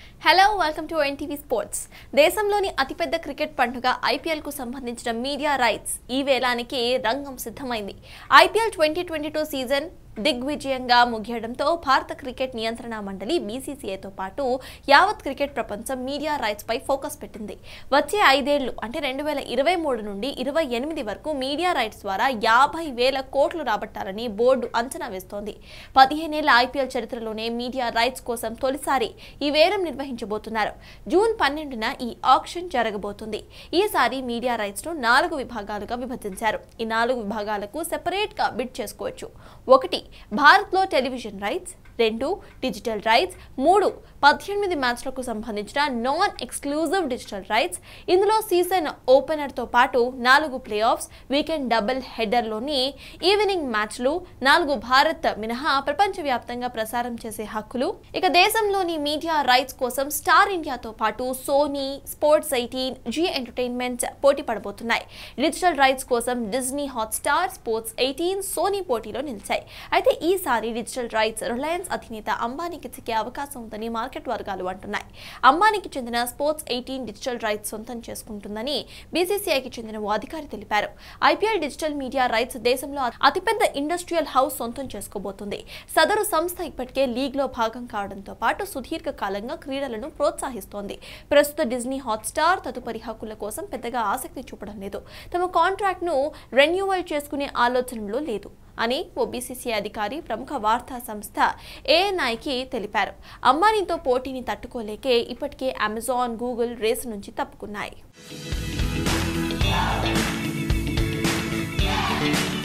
hello welcome to NTV sports దేశంలోని అతిపెద్ద cricket పండుగ ఐపీఎల్ కు సంబంధించిన మీడియా రైట్స్ ఈ వేలానికి రంగం సిద్ధమైంది IPL twenty twenty two season దిగ్విజయంగా ముగియడంతో భారత క్రికెట్ నియంత్రణ మండలి బీసీసీఐతో పాటు యావత్ క్రికెట్ ప్రపంచం మీడియా రైట్స్ పై ఫోకస్ పెట్టింది వచ్చే ఐదేళ్లు అంటే రెండు వేల ఇరవై మూడు నుండి ఇరవై ఎనిమిది వరకు మీడియా రైట్స్ ద్వారా యాభై వేల కోట్లు రాబట్టాలని బోర్డు అంచనా వేస్తోంది పదిహేనేళ్ల ఐపీఎల్ చరిత్రలోనే మీడియా రైట్స్ కోసం తొలిసారి ఈ వేలం నిర్వహించబోతున్నారు జూన్ పన్నెండున ఈ ఆక్షన్ జరగబోతుంది ఈసారి మీడియా రైట్స్ ను నాలుగు విభాగాలుగా విభజించారు ఈ నాలుగు విభాగాలకు సెపరేట్ గా బిడ్ చేసుకోవచ్చు ఒకటి భారత్లో టెలివిజన్ రైట్స్ రెండు డిజిటల్ రైట్స్ మూడు పద్దెనిమిది మ్యాచ్లకు సంబంధించిన నాన్ ఎక్స్క్లూజివ్ డిజిటల్ రైట్స్ ఇందులో సీజన్ ఓపెనర్తో పాటు నాలుగు ప్లే ఆఫ్స్ వీకెండ్ డబుల్ హెడర్లోని ఈవినింగ్ మ్యాచ్లు నాలుగు భారత్ మినహా ప్రపంచవ్యాప్తంగా ప్రసారం చేసే హక్కులు ఇక దేశంలోని మీడియా రైట్స్ కోసం స్టార్ ఇండియాతో పాటు Sony sports eighteen Zee entertainment పోటీ పడబోతున్నాయి డిజిటల్ రైట్స్ కోసం Disney Hotstar sports eighteen Sony పోటీలో నిలిచాయి అయితే ఈసారి డిజిటల్ రైట్స్ రిలయన్స్ అధినేత అంబానీకి చిక్కే అవకాశం ఉందని మార్కెట్ వర్గాలు అంటున్నాయి అంబానీకి చెందిన స్పోర్ట్స్ ఎయిటీన్ డిజిటల్ రైట్స్ సొంతం చేసుకుంటుందని బీసీసీఐకి చెందిన ఓ అధికారి తెలిపారు ఐపీఎల్ డిజిటల్ మీడియా రైట్స్ దేశంలో అతిపెద్ద ఇండస్ట్రియల్ హౌస్ సొంతం చేసుకోబోతుంది సదరు సంస్థ ఇప్పటికే లీగ్ లో భాగం కావడంతో పాటు సుదీర్ఘ కాలంగా క్రీడలను ప్రోత్సహిస్తోంది ప్రస్తుత డిజ్నీ హాట్స్టార్ తదుపరి హక్కుల కోసం పెద్దగా ఆసక్తి చూపడం లేదు తమ కాంట్రాక్ట్ ను రెన్యూవల్ చేసుకునే ఆలోచనలో లేదు అని ఓ బీసీసీ అధికారి ప్రముఖ వార్తా సంస్థ ఏఎన్ఐకి తెలిపారు అంబానీతో పోటీని తట్టుకోలేకే ఇప్పటికే అమెజాన్ గూగుల్ రేసు నుంచి తప్పుకున్నాయి